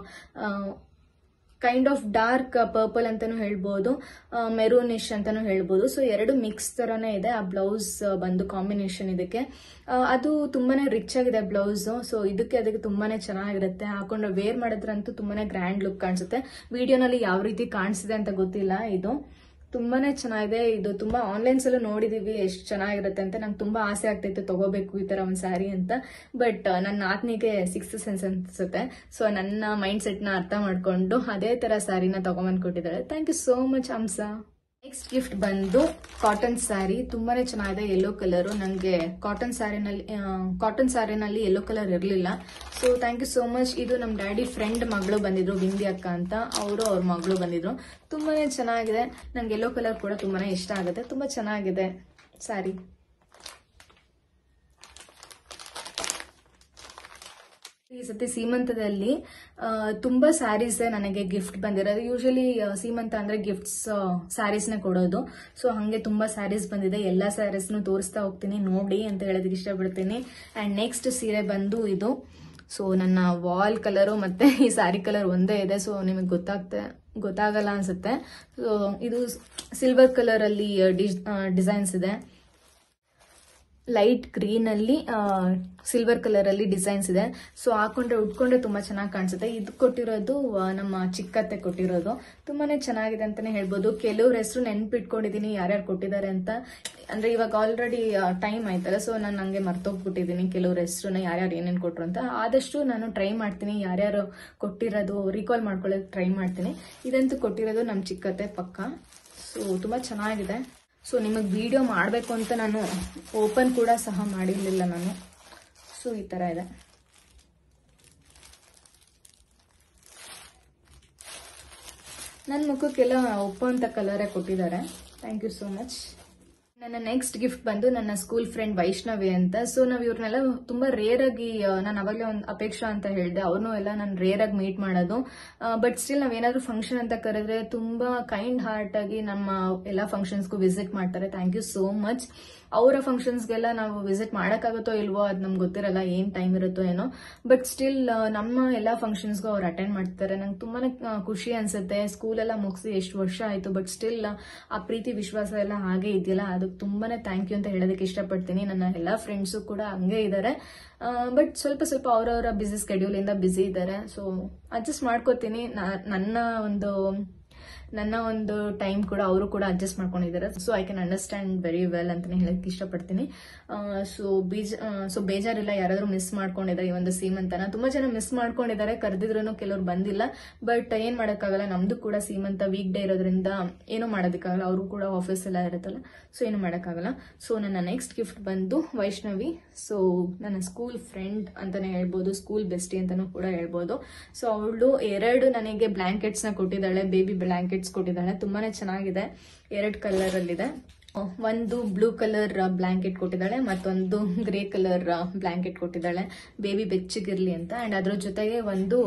kind of dark purple ಅಂತಾನು ಹೇಳ್ಬೋದು ಮೆರೂನಿಶ್ ಅಂತಾನು ಹೇಳ್ಬೋದು ಸೊ ಎರಡು ಮಿಕ್ಸ್ ತರನೇ ಇದೆ ಆ ಬ್ಲೌಸ್ ಬಂದು ಕಾಂಬಿನೇಷನ್ ಇದಕ್ಕೆ ಆ, ಅದು ತುಂಬಾನೇ ರಿಚ್ ಆಗಿದೆ ಬ್ಲೌಸ್ ಸೊ ಇದಕ್ಕೆ ಅದಕ್ಕೆ ತುಂಬಾನೇ ಚೆನ್ನಾಗಿರುತ್ತೆ ಹಾಕೊಂಡು ವೇರ್ ಮಾಡಿದ್ರಂತೂ ತುಂಬಾನೇ ಗ್ರ್ಯಾಂಡ್ ಲುಕ್ ಕಾಣಿಸುತ್ತೆ ವಿಡಿಯೋನಲ್ಲಿ ಯಾವ ರೀತಿ ಕಾಣಿಸಿದೆ ಅಂತ ಗೊತ್ತಿಲ್ಲ ಇದು ತುಂಬಾನೇ ಚೆನ್ನಾಗಿದೆ ಇದು ತುಂಬಾ ಆನ್ಲೈನ್ಸ್ ಅಲ್ಲೂ ನೋಡಿದೀವಿ ಎಷ್ಟು ಚೆನ್ನಾಗಿರುತ್ತೆ ಅಂತ ನಂಗೆ ತುಂಬಾ ಆಸೆ ಆಗ್ತೈತೆ ತಗೋಬೇಕು ಈ ತರ ಒಂದು ಸ್ಯಾರಿ ಅಂತ ಬಟ್ ನನ್ನ ಆತ್ಮಿಗೆ ಸಿಕ್ಸ್ ಸೆನ್ಸ್ ಅನ್ಸುತ್ತೆ ಸೊ ನನ್ನ ಮೈಂಡ್ ಸೆಟ್ ನ ಅರ್ಥ ಮಾಡ್ಕೊಂಡು ಅದೇ ತರ ಸ್ಯಾರಿನ ತಗೊಂಬಂದ್ ಕೊಟ್ಟಿದ್ದಾಳೆ thank you so much Hamsa next gift ಬಂದು ಕಾಟನ್ ಸ್ಯಾರಿ ತುಂಬಾನೇ ಚೆನ್ನಾಗಿದೆ ಯೆಲ್ಲೋ ಕಲರ್ ನನಗೆ ಕಾಟನ್ ಸ್ಯಾರಿನಲ್ಲಿ ಕಾಟನ್ ಸ್ಯಾರಿನಲ್ಲಿ ಯೆಲ್ಲೋ ಕಲರ್ ಇರಲಿಲ್ಲ so thank you so much ಇದು ನಮ್ಮ ಡ್ಯಾಡಿ ಫ್ರೆಂಡ್ ಮಗಳು ಬಂದಿದ್ರು ಬಿಂದಿ ಅಕ್ಕ ಅಂತ ಅವರು ಅವ್ರ ಮಗಳು ಬಂದಿದ್ರು ತುಂಬಾನೇ ಚೆನ್ನಾಗಿದೆ ನಂಗೆ ಯೆಲ್ಲೋ ಕಲರ್ ಕೂಡ ತುಂಬಾನೇ ಇಷ್ಟ ಆಗುತ್ತೆ ತುಂಬಾ ಚೆನ್ನಾಗಿದೆ ಸ್ಯಾರಿ ಈ ಸತಿ ಸೀಮಂತದಲ್ಲಿ ಆ, ತುಂಬಾ ಸ್ಯಾರೀಸ್ ನನಗೆ ಗಿಫ್ಟ್ ಬಂದಿರೋದು ಯೂಶಲಿ ಸೀಮಂತ ಅಂದ್ರೆ ಗಿಫ್ಟ್ಸ್ ಸ್ಯಾರೀಸ್ನ ಕೊಡೋದು ಸೊ ಹಂಗೆ ತುಂಬಾ ಸ್ಯಾರೀಸ್ ಬಂದಿದೆ ಎಲ್ಲಾ ಸ್ಯಾರೀಸ್ನು ತೋರಿಸ್ತಾ ಹೋಗ್ತೀನಿ ನೋಡಿ ಅಂತ ಹೇಳೋದಕ್ಕೆ ಇಷ್ಟಪಡ್ತೀನಿ ಅಂಡ್ ನೆಕ್ಸ್ಟ್ ಸೀರೆ ಬಂದು ಇದು ಸೊ ನನ್ನ ವಾಲ್ ಕಲರು ಮತ್ತೆ ಈ ಸ್ಯಾರಿ ಕಲರ್ ಒಂದೇ ಇದೆ ಸೊ ನಿಮಗೆ ಗೊತ್ತಾಗ್ತೆ ಗೊತ್ತಾಗಲ್ಲ ಅನ್ಸುತ್ತೆ ಸೊ ಇದು ಸಿಲ್ವರ್ ಕಲರ್ ಅಲ್ಲಿ ಡಿಸೈನ್ಸ್ ಇದೆ ಲೈಟ್ ಗ್ರೀನ್ ಅಲ್ಲಿ ಸಿಲ್ವರ್ ಕಲರ್ ಅಲ್ಲಿ ಡಿಸೈನ್ಸ್ ಇದೆ ಸೊ ಹಾಕೊಂಡ್ರೆ ಉಟ್ಕೊಂಡ್ರೆ ತುಂಬಾ ಚೆನ್ನಾಗಿ ಕಾಣಿಸುತ್ತೆ ಇದು ಕೊಟ್ಟಿರೋದು ಆ, ನಮ್ಮ ಚಿಕ್ಕತ್ತೆ ಕೊಟ್ಟಿರೋದು ತುಂಬಾನೇ ಚೆನ್ನಾಗಿದೆ ಅಂತಾನೆ ಹೇಳ್ಬೋದು ಕೆಲವ್ರ ಹೆಸರು ನೆನ್ಪಿಟ್ಕೊಂಡಿದೀನಿ ಯಾರ್ಯಾರು ಕೊಟ್ಟಿದ್ದಾರೆ ಅಂತ ಅಂದ್ರೆ ಇವಾಗ ಆಲ್ರೆಡಿ ಟೈಮ್ ಆಯ್ತಲ್ಲ ಸೊ ನಾನು ಹಂಗೆ ಮರ್ತೋಗ್ಬಿಟ್ಟಿದ್ದೀನಿ ಕೆಲವ್ರ ಹೆಸರನ್ನ ಯಾರ್ಯಾರು ಏನೇನು ಕೊಟ್ರು ಅಂತ ಆದಷ್ಟು ನಾನು ಟ್ರೈ ಮಾಡ್ತೀನಿ ಯಾರ್ಯಾರು ಕೊಟ್ಟಿರೋದು ರೀಕಾಲ್ ಮಾಡ್ಕೊಳ್ಳೋಕೆ ಟ್ರೈ ಮಾಡ್ತೀನಿ ಇದಂತೂ ಕೊಟ್ಟಿರೋದು ನಮ್ಮ ಚಿಕ್ಕತ್ತೆ ಪಕ್ಕ ಸೊ ತುಂಬಾ ಚೆನ್ನಾಗಿದೆ ಸೊ ನಿಮಗೆ ವಿಡಿಯೋ ಮಾಡಬೇಕು ಅಂತ ನಾನು ಓಪನ್ ಕೂಡ ಸಹ ಮಾಡಿರಲಿಲ್ಲ ನಾನು ಸೊ ಈ ಥರ ಇದೆ ನನ್ನ ಮುಖಕ್ಕೆಲ್ಲ ಒಪ್ಪುವಂಥ ಕಲರೇ ಕೊಟ್ಟಿದ್ದಾರೆ ಥ್ಯಾಂಕ್ ಯು ಸೋ ಮಚ್ ನನ್ನ ನೆಕ್ಸ್ಟ್ ಗಿಫ್ಟ್ ಬಂದು ನನ್ನ ಸ್ಕೂಲ್ ಫ್ರೆಂಡ್ ವೈಷ್ಣವಿ ಅಂತ ಸೊ ನಾವ್ ಇವ್ರನ್ನೆಲ್ಲ ತುಂಬಾ ರೇರ್ ಆಗಿ ನಾನು ಅವಾಗಲೇ ಒಂದು ಅಪೇಕ್ಷಾ ಅಂತ ಹೇಳಿದೆ ಅವ್ರನ್ನೂ ಎಲ್ಲ ನಾನು ರೇರ್ ಆಗಿ ಮೀಟ್ ಮಾಡೋದು ಬಟ್ ಸ್ಟಿಲ್ ನಾವ್ ಏನಾದ್ರು ಫಂಕ್ಷನ್ ಅಂತ ಕರೆದ್ರೆ ತುಂಬಾ ಕೈಂಡ್ ಹಾರ್ಟ್ ಆಗಿ ನಮ್ಮ ಎಲ್ಲ ಫಂಕ್ಷನ್ಸ್ಗೂ ವಿಸಿಟ್ ಮಾಡ್ತಾರೆ ಥ್ಯಾಂಕ್ ಯು ಸೋ ಮಚ್ ಅವರ ಫಂಕ್ಷನ್ಸ್ಗೆಲ್ಲ ನಾವು ವಿಸಿಟ್ ಮಾಡೋಕ್ಕಾಗುತ್ತೋ ಇಲ್ವೋ ಅದು ನಮ್ಗೆ ಗೊತ್ತಿರಲ್ಲ ಏನ್ ಟೈಮ್ ಇರುತ್ತೋ ಏನೋ ಬಟ್ ಸ್ಟಿಲ್ ನಮ್ಮ ಎಲ್ಲ ಫಂಕ್ಷನ್ಸ್ಗೂ ಅವ್ರು ಅಟೆಂಡ್ ಮಾಡ್ತಾರೆ ನಂಗೆ ತುಂಬಾನೇ ಆ, ಖುಷಿ ಅನ್ಸುತ್ತೆ ಸ್ಕೂಲ್ ಎಲ್ಲ ಮುಗಿಸಿ ಎಷ್ಟು ವರ್ಷ ಆಯ್ತು ಬಟ್ ಸ್ಟಿಲ್ ಆ ಪ್ರೀತಿ ವಿಶ್ವಾಸ ಎಲ್ಲ ಹಾಗೆ ಇದೆಯಲ್ಲ ಅದಕ್ಕೆ ತುಂಬಾನೇ ಥ್ಯಾಂಕ್ ಯು ಅಂತ ಹೇಳೋದಕ್ಕೆ ಇಷ್ಟಪಡ್ತೀನಿ ನನ್ನ ಎಲ್ಲ ಫ್ರೆಂಡ್ಸು ಕೂಡ ಹಂಗೆ ಇದ್ದಾರೆ ಬಟ್ ಸ್ವಲ್ಪ ಸ್ವಲ್ಪ ಅವರವರ ಬಿಸಿ ಸ್ಕೆಡ್ಯೂಲ್ ಇಂದ ಬಿಸಿ ಇದ್ದಾರೆ ಸೊ ಅಡ್ಜಸ್ಟ್ ಮಾಡ್ಕೋತೀನಿ ನಾ- ನನ್ನ ಒಂದು ನನ್ನ ಒಂದು ಟೈಮ್ ಕೂಡ ಅವರು ಕೂಡ ಅಡ್ಜಸ್ಟ್ ಮಾಡ್ಕೊಂಡಿದ್ದಾರೆ so I can understand very well ಅಂತಾನೆ ಹೇಳಕ್ ಇಷ್ಟಪಡ್ತೀನಿ ಸೊ ಬೀಜ ಸೊ ಬೇಜಾರಿಲ್ಲ ಯಾರಾದ್ರೂ ಮಿಸ್ ಮಾಡ್ಕೊಂಡಿದ್ದಾರೆ ಈ ಒಂದು ಸೀಮಂತನ ತುಂಬಾ ಜನ ಮಿಸ್ ಮಾಡ್ಕೊಂಡಿದ್ದಾರೆ ಕರೆದಿದ್ರು ಕೆಲವ್ರು ಬಂದಿಲ್ಲ ಬಟ್ ಏನ್ ಮಾಡೋಕ್ಕಾಗಲ್ಲ ನಮ್ದು ಕೂಡ ಸೀಮಂತ ವೀಕ್ ಡೇ ಇರೋದ್ರಿಂದ ಏನೂ ಮಾಡೋದಕ್ಕಾಗಲ್ಲ ಅವರು ಕೂಡ ಆಫೀಸ್ ಎಲ್ಲ ಇರುತ್ತಲ್ಲ ಸೊ ಏನು ಮಾಡೋಕ್ಕಾಗಲ್ಲ ಸೊ ನನ್ನ ನೆಕ್ಸ್ಟ್ ಗಿಫ್ಟ್ ಬಂದು ವೈಷ್ಣವಿ ಸೊ ನನ್ನ ಸ್ಕೂಲ್ ಫ್ರೆಂಡ್ ಅಂತಾನೆ ಹೇಳ್ಬೋದು ಸ್ಕೂಲ್ ಬೆಸ್ಟಿ ಅಂತಾನೂ ಕೂಡ ಹೇಳ್ಬೋದು ಸೊ ಅವಳು ಎರಡು ನನಗೆ ಬ್ಲಾಂಕೆಟ್ಸ್ ನ ಕೊಟ್ಟಿದ್ದಾಳೆ ಬೇಬಿ ಬ್ಲಾಂಕೆಟ್ಸ್ ಕೊಟ್ಟಿದ್ದಾಳೆ ತುಂಬಾನೇ ಚೆನ್ನಾಗಿದೆ ಎರಡು ಕಲರ್ ಅಲ್ಲಿದೆ ಒಂದು ಬ್ಲೂ ಕಲರ್ ಬ್ಲಾಂಕೆಟ್ ಕೊಟ್ಟಿದ್ದಾಳೆ ಮತ್ತೊಂದು ಗ್ರೇ ಕಲರ್ ಬ್ಲಾಂಕೆಟ್ ಕೊಟ್ಟಿದ್ದಾಳೆ ಬೇಬಿ ಬೆಚ್ಚಗಿರ್ಲಿ ಅಂತ ಅಂಡ್ ಅದ್ರ ಜೊತೆಗೆ ಒಂದು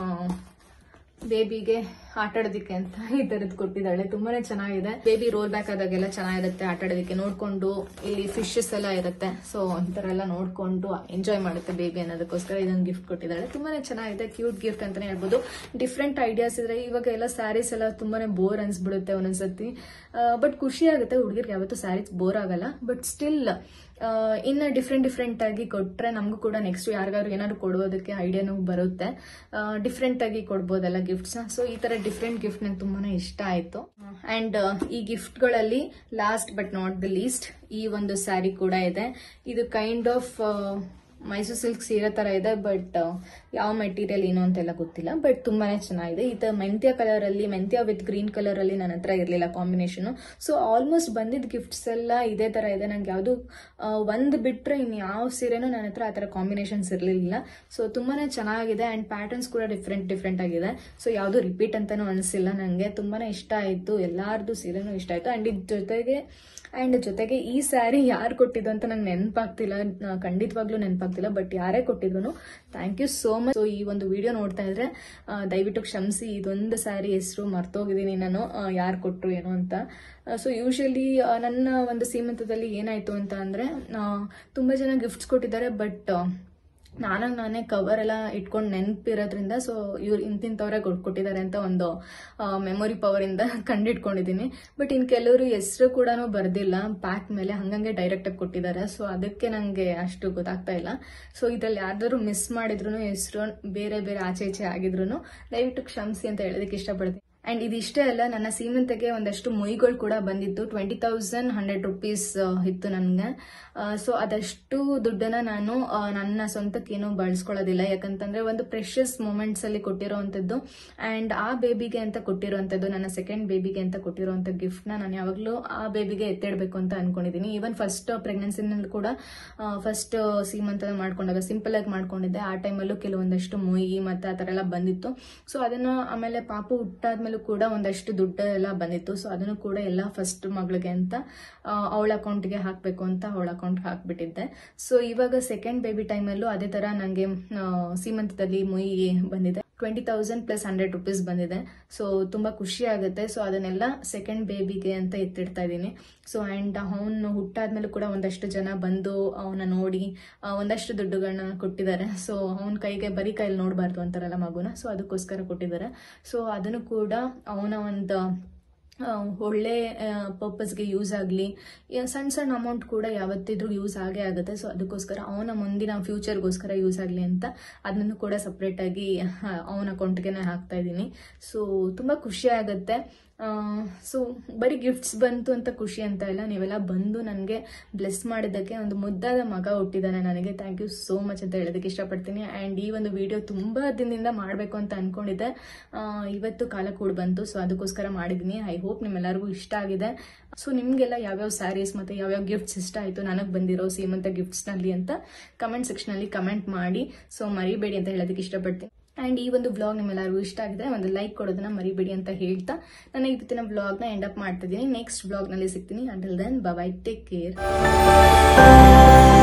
ಬೇಬಿಗೆ ಆಟ ಆಡೋದಕ್ಕೆ ಅಂತ ಈ ತರದ್ ಕೊಟ್ಟಿದ್ದಾಳೆ ತುಂಬಾನೇ ಚೆನ್ನಾಗಿದೆ ಬೇಬಿ ರೋಲ್ ಬ್ಯಾಕ್ ಆದಾಗೆಲ್ಲ ಚೆನ್ನಾಗಿರುತ್ತೆ ಆಟ ಆಡೋದಕ್ಕೆ ನೋಡ್ಕೊಂಡು ಇಲ್ಲಿ ಫಿಶಸ್ ಎಲ್ಲ ಇರುತ್ತೆ ಸೊ ಈ ತರ ಎಲ್ಲ ನೋಡ್ಕೊಂಡು ಎಂಜಾಯ್ ಮಾಡುತ್ತೆ ಬೇಬಿ ಅನ್ನೋದಕ್ಕೋಸ್ಕರ ಇದೊಂದು ಗಿಫ್ಟ್ ಕೊಟ್ಟಿದ್ದಾಳೆ ತುಂಬಾನೇ ಚೆನ್ನಾಗಿದೆ ಕ್ಯೂಟ್ ಗಿಫ್ಟ್ ಅಂತಾನೆ ಹೇಳ್ಬೋದು ಡಿಫ್ರೆಂಟ್ ಐಡಿಯಾಸ್ ಇದ್ರೆ ಇವಾಗ ಎಲ್ಲ ಸ್ಯಾರೀಸ್ ಎಲ್ಲ ತುಂಬಾನೇ ಬೋರ್ ಅನ್ಸ್ಬಿಡುತ್ತೆ ಒಂದೊಂದ್ಸತಿ ಬಟ್ ಖುಷಿ ಆಗುತ್ತೆ ಹುಡುಗಿರ್ಗೆ ಯಾವತ್ತೂ ಸ್ಯಾರೀಸ್ ಬೋರ್ ಆಗಲ್ಲ ಬಟ್ ಸ್ಟಿಲ್ ಇನ್ನ ಡಿಫ್ರೆಂಟ್ ಡಿಫ್ರೆಂಟ್ ಆಗಿ ಕೊಟ್ರೆ ನಮಗೂ ಕೂಡ ನೆಕ್ಸ್ಟ್ ಯಾರಿಗಾದ್ರು ಏನಾದ್ರು ಕೊಡೋದಕ್ಕೆ ಐಡಿಯಾನು ಬರುತ್ತೆ ಡಿಫ್ರೆಂಟ್ ಆಗಿ ಕೊಡ್ಬೋದಲ್ಲ ಗಿಫ್ಟ್ಸ್ ಸೊ ಈ ತರ ಡಿಫ್ರೆಂಟ್ ಗಿಫ್ಟ್ ನಂಗೆ ತುಂಬಾನೇ ಇಷ್ಟ ಆಯ್ತು ಅಂಡ್ ಈ ಗಿಫ್ಟ್ಗಳಲ್ಲಿ last but not the least ಈ ಒಂದು ಸ್ಯಾರಿ ಕೂಡ ಇದೆ ಇದು ಕೈಂಡ್ ಆಫ್ ಮೈಸೂರು ಸಿಲ್ಕ್ ಸೀರೆ ತರ ಇದೆ ಬಟ್ ಯಾವ ಮೆಟೀರಿಯಲ್ ಏನು ಅಂತೆಲ್ಲ ಗೊತ್ತಿಲ್ಲ ಬಟ್ ತುಂಬಾನೇ ಚೆನ್ನಾಗಿದೆ ಇದು ಮೆಂತ್ಯ ಕಲರ್ ಅಲ್ಲಿ ಮೆಂತ್ಯ ವಿತ್ ಗ್ರೀನ್ ಕಲರ್ ಅಲ್ಲಿ ನನ್ನ ಹತ್ರ ಇರಲಿಲ್ಲ ಕಾಂಬಿನೇಷನ್ ಸೊ ಆಲ್ಮೋಸ್ಟ್ ಬಂದಿದ್ದ ಗಿಫ್ಟ್ಸ್ ಎಲ್ಲ ಇದೇ ತರ ಇದೆ ನಂಗೆ ಯಾವುದು ಒಂದು ಬಿಟ್ರೆ ಇನ್ ಯಾವ ಸೀರೆನೂ ನನ್ನ ಹತ್ರ ಆ ತರ ಕಾಂಬಿನೇಷನ್ಸ್ ಇರಲಿಲ್ಲ ಸೊ ತುಂಬಾನೇ ಚೆನ್ನಾಗಿದೆ ಅಂಡ್ ಪ್ಯಾಟರ್ನ್ಸ್ ಕೂಡ ಡಿಫ್ರೆಂಟ್ ಡಿಫ್ರೆಂಟ್ ಆಗಿದೆ ಸೊ ಯಾವುದು ರಿಪೀಟ್ ಅಂತಾನೂ ಅನಿಸಿಲ್ಲ ನನಗೆ ತುಂಬಾನೇ ಇಷ್ಟ ಆಯ್ತು ಎಲ್ಲಾರ್ದು ಸೀರೆನೂ ಇಷ್ಟ ಆಯ್ತು ಅಂಡ್ ಇದ್ ಜೊತೆಗೆ ಅಂಡ್ ಜೊತೆಗೆ ಈ ಸ್ಯಾರಿ ಯಾರು ಕೊಟ್ಟಿದ್ದು ಅಂತ ನಂಗೆ ನೆನಪಾಗ್ತಿಲ್ಲ ಖಂಡಿತವಾಗ್ಲೂ ನೆನಪಾಗ್ತಿಲ್ಲ ಗೊತ್ತಿಲ್ಲ ಬಟ್ ಯಾರೇ ಕೊಟ್ಟಿದ್ರು thank you so much so ಈ ಒಂದು ವಿಡಿಯೋ ನೋಡ್ತಾ ಇದ್ರೆ ಆ, ದಯವಿಟ್ಟು ಕ್ಷಮಿಸಿ ಇದೊಂದು ಸಾರಿ ಹೆಸರು ಮರ್ತೋಗಿದ್ದೀನಿ ನಾನು ಯಾರು ಕೊಟ್ಟರು ಏನೋ ಅಂತ ಸೊ ಯೂಶಲಿ ನನ್ನ ಒಂದು ಸೀಮಂತದಲ್ಲಿ ಏನಾಯ್ತು ಅಂತ ಅಂದ್ರೆ ಆ, ತುಂಬಾ ಜನ ಗಿಫ್ಟ್ಸ್ ಕೊಟ್ಟಿದ್ದಾರೆ ಬಟ್ ನಾನಾಗ ನಾನೇ ಕವರ್ ಎಲ್ಲ ಇಟ್ಕೊಂಡು ನೆನಪಿರೋದ್ರಿಂದ ಸೊ ಇವ್ರು ಇಂತಿಂತವ್ರೆ ಕೊಟ್ಟಿದ್ದಾರೆ ಅಂತ ಒಂದು ಮೆಮೊರಿ ಪವರ್ ಇಂದ ಕಂಡಿಟ್ಕೊಂಡಿದ್ದೀನಿ ಬಟ್ ಇನ್ ಕೆಲವರು ಹೆಸರು ಕೂಡ ಬರ್ದಿಲ್ಲ ಪ್ಯಾಕ್ ಮೇಲೆ ಹಂಗಂಗೆ ಡೈರೆಕ್ಟ್ ಆಗಿ ಕೊಟ್ಟಿದ್ದಾರೆ ಸೊ ಅದಕ್ಕೆ ನಂಗೆ ಅಷ್ಟು ಗೊತ್ತಾಗ್ತಾ ಇಲ್ಲ ಸೊ ಇದ್ರಲ್ಲಿ ಯಾರ್ದಾದ್ರು ಮಿಸ್ ಮಾಡಿದ್ರು ಹೆಸರು ಬೇರೆ ಬೇರೆ ಆಚೆ ಈಚೆ ಆಗಿದ್ರು ದಯವಿಟ್ಟು ಕ್ಷಮಿಸಿ ಅಂತ ಹೇಳೋದಕ್ಕೆ ಇಷ್ಟಪಡ್ತೀನಿ ಅಂಡ್ ಇದಿಷ್ಟೇ ಅಲ್ಲ ನನ್ನ ಸೀಮಂತಕ್ಕೆ ಒಂದಷ್ಟು ಮುಯಿಗಳು ಕೂಡ ಬಂದಿತ್ತು ಟ್ವೆಂಟಿ ತೌಸಂಡ್ ಹಂಡ್ರೆಡ್ ರುಪೀಸ್ ಇತ್ತು ನನಗೆ ಸೊ ಅದಷ್ಟು ದುಡ್ಡನ್ನ ನಾನು ಆ, ನನ್ನ ಸ್ವಂತಕ್ಕೇನು ಬಳಸ್ಕೊಳ್ಳೋದಿಲ್ಲ ಯಾಕಂತಂದ್ರೆ ಒಂದು ಪ್ರೆಷಸ್ ಮೂಮೆಂಟ್ಸ್ ಅಲ್ಲಿ ಕೊಟ್ಟಿರೋವಂಥದ್ದು ಅಂಡ್ ಆ ಬೇಬಿಗೆ ಅಂತ ಕೊಟ್ಟಿರೋವಂಥದ್ದು ನನ್ನ ಸೆಕೆಂಡ್ ಬೇಬಿಗೆ ಅಂತ ಕೊಟ್ಟಿರೋವಂಥ ಗಿಫ್ಟ್ ನ ನಾನು ಯಾವಾಗಲೂ ಆ ಬೇಬಿಗೆ ಎತ್ತಿಡ್ಬೇಕು ಅಂತ ಅನ್ಕೊಂಡಿದ್ದೀನಿ ಈವನ್ ಫಸ್ಟ್ ಪ್ರೆಗ್ನೆನ್ಸಿನಲ್ಲಿ ಕೂಡ ಫಸ್ಟ್ ಸೀಮಂತ ಮಾಡ್ಕೊಂಡಾಗ ಸಿಂಪಲ್ ಆಗಿ ಮಾಡ್ಕೊಂಡಿದ್ದೆ ಆ ಟೈಮಲ್ಲೂ ಕೆಲವೊಂದಷ್ಟು ಮೊಯಿ ಮತ್ತೆ ಆ ಥರ ಎಲ್ಲ ಬಂದಿತ್ತು ಸೊ ಅದನ್ನ ಆಮೇಲೆ ಪಾಪು ಹುಟ್ಟಾದ್ಮೇಲೂ ಕೂಡ ಒಂದಷ್ಟು ದುಡ್ಡು ಎಲ್ಲ ಬಂದಿತ್ತು ಸೊ ಅದನ್ನು ಕೂಡ ಎಲ್ಲ ಫಸ್ಟ್ ಮಗಳಿಗೆ ಅಂತ ಅವಳ ಅಕೌಂಟ್ಗೆ ಹಾಕಬೇಕು ಅಂತ ಅವಳ ಅಕೌಂಟ್ಗೆ ಹಾಕ್ಬಿಟ್ಟಿದ್ದೆ ಸೊ ಇವಾಗ ಸೆಕೆಂಡ್ ಬೇಬಿ ಟೈಮಲ್ಲೂ ಅದೇ ಥರ ನನಗೆ ಸೀಮಂತದಲ್ಲಿ ಮೊಯಿ ಬಂದಿದೆ twenty thousand plus hundred rupees ಬಂದಿದೆ ಸೊ ತುಂಬ ಖುಷಿ ಆಗುತ್ತೆ ಸೊ ಅದನ್ನೆಲ್ಲ ಸೆಕೆಂಡ್ ಬೇಬಿಗೆ ಅಂತ ಎತ್ತಿಡ್ತಾ ಇದ್ದೀನಿ ಸೊ ಆ್ಯಂಡ್ ಅವನು ಹುಟ್ಟಾದ್ಮೇಲೆ ಕೂಡ ಒಂದಷ್ಟು ಜನ ಬಂದು ಅವನ ನೋಡಿ ಆ, ಒಂದಷ್ಟು ದುಡ್ಡುಗಳನ್ನ ಕೊಟ್ಟಿದ್ದಾರೆ ಸೊ ಅವನ ಕೈಗೆ ಬರೀ ಕೈಯಲ್ಲಿ ನೋಡಬಾರ್ದು ಅಂತಾರಲ್ಲ ಮಗುನ ಸೊ ಅದಕ್ಕೋಸ್ಕರ ಕೊಟ್ಟಿದ್ದಾರೆ ಸೊ ಅದನ್ನು ಕೂಡ ಅವನ ಒಂದು ಆ, ಒಳ್ಳೆ ಪರ್ಪಸ್ಗೆ ಯೂಸ್ ಆಗಲಿ ಸಣ್ಣ ಸಣ್ಣ ಅಮೌಂಟ್ ಕೂಡ ಯಾವತ್ತಿದ್ರೂ ಯೂಸ್ ಆಗೇ ಆಗುತ್ತೆ ಸೊ ಅದಕ್ಕೋಸ್ಕರ ಅವನ ಮುಂದಿನ ಫ್ಯೂಚರ್ಗೋಸ್ಕರ ಯೂಸ್ ಆಗಲಿ ಅಂತ ಅದನ್ನು ಕೂಡ ಸಪ್ರೇಟಾಗಿ ಅವನ ಅಕೌಂಟ್ಗೆ ಹಾಕ್ತಾ ಇದ್ದೀನಿ ಸೊ ತುಂಬ ಖುಷಿ ಆಗುತ್ತೆ ಸೊ ಬರೀ ಗಿಫ್ಟ್ಸ್ ಬಂತು ಅಂತ ಖುಷಿ ಅಂತ ಇಲ್ಲ ನೀವೆಲ್ಲ ಬಂದು ನನಗೆ ಬ್ಲೆಸ್ ಮಾಡಿದ್ದಕ್ಕೆ ಒಂದು ಮುದ್ದಾದ ಮಗ ಹುಟ್ಟಿದ್ದಾನೆ ನನಗೆ ಥ್ಯಾಂಕ್ ಯು ಸೋ ಮಚ್ ಅಂತ ಹೇಳೋದಕ್ಕೆ ಇಷ್ಟಪಡ್ತೀನಿ ಆ್ಯಂಡ್ ಈ ಒಂದು ವಿಡಿಯೋ ತುಂಬ ದಿನದಿಂದ ಮಾಡಬೇಕು ಅಂತ ಅನ್ಕೊಂಡಿದ್ದೆ ಆ, ಇವತ್ತು ಕಾಲ ಕೂಡ ಬಂತು ಸೊ ಅದಕ್ಕೋಸ್ಕರ ಮಾಡಿದ್ದೀನಿ ಐ ಹೋಪ್ ನಿಮ್ಮೆಲ್ಲರಿಗೂ ಇಷ್ಟ ಆಗಿದೆ ಸೊ ನಿಮಗೆಲ್ಲ ಯಾವ್ಯಾವ ಸ್ಯಾರೀಸ್ ಮತ್ತು ಯಾವ್ಯಾವ ಗಿಫ್ಟ್ಸ್ ಇಷ್ಟ ಆಯಿತು ನನಗೆ ಬಂದಿರೋ ಸೀಮಂತ ಗಿಫ್ಟ್ಸ್ನಲ್ಲಿ ಅಂತ ಕಮೆಂಟ್ ಸೆಕ್ಷನಲ್ಲಿ ಕಮೆಂಟ್ ಮಾಡಿ ಸೊ ಮರಿಬೇಡಿ ಅಂತ ಹೇಳೋದಕ್ಕೆ ಇಷ್ಟಪಡ್ತೀನಿ ಆ್ಯಂಡ್ ಈ ಒಂದು ವ್ಲಾಗ್ ನಿಮ್ಮೆಲ್ಲರಿಗೂ ಇಷ್ಟ ಆಗಿದೆ ಒಂದು ಲೈಕ್ ಕೊಡೋದನ್ನ ಮರಿಬೇಡಿ ಅಂತ ಹೇಳ್ತಾ ನಾನು ಇವತ್ತಿನ ವ್ಲಾಗ್ನ ಎಂಡ್ ಅಪ್ ಮಾಡ್ತಿದ್ದೀನಿ ನೆಕ್ಸ್ಟ್ ವ್ಲಾಗ್ನಲ್ಲಿ ಸಿಗ್ತೀನಿ until then bye take care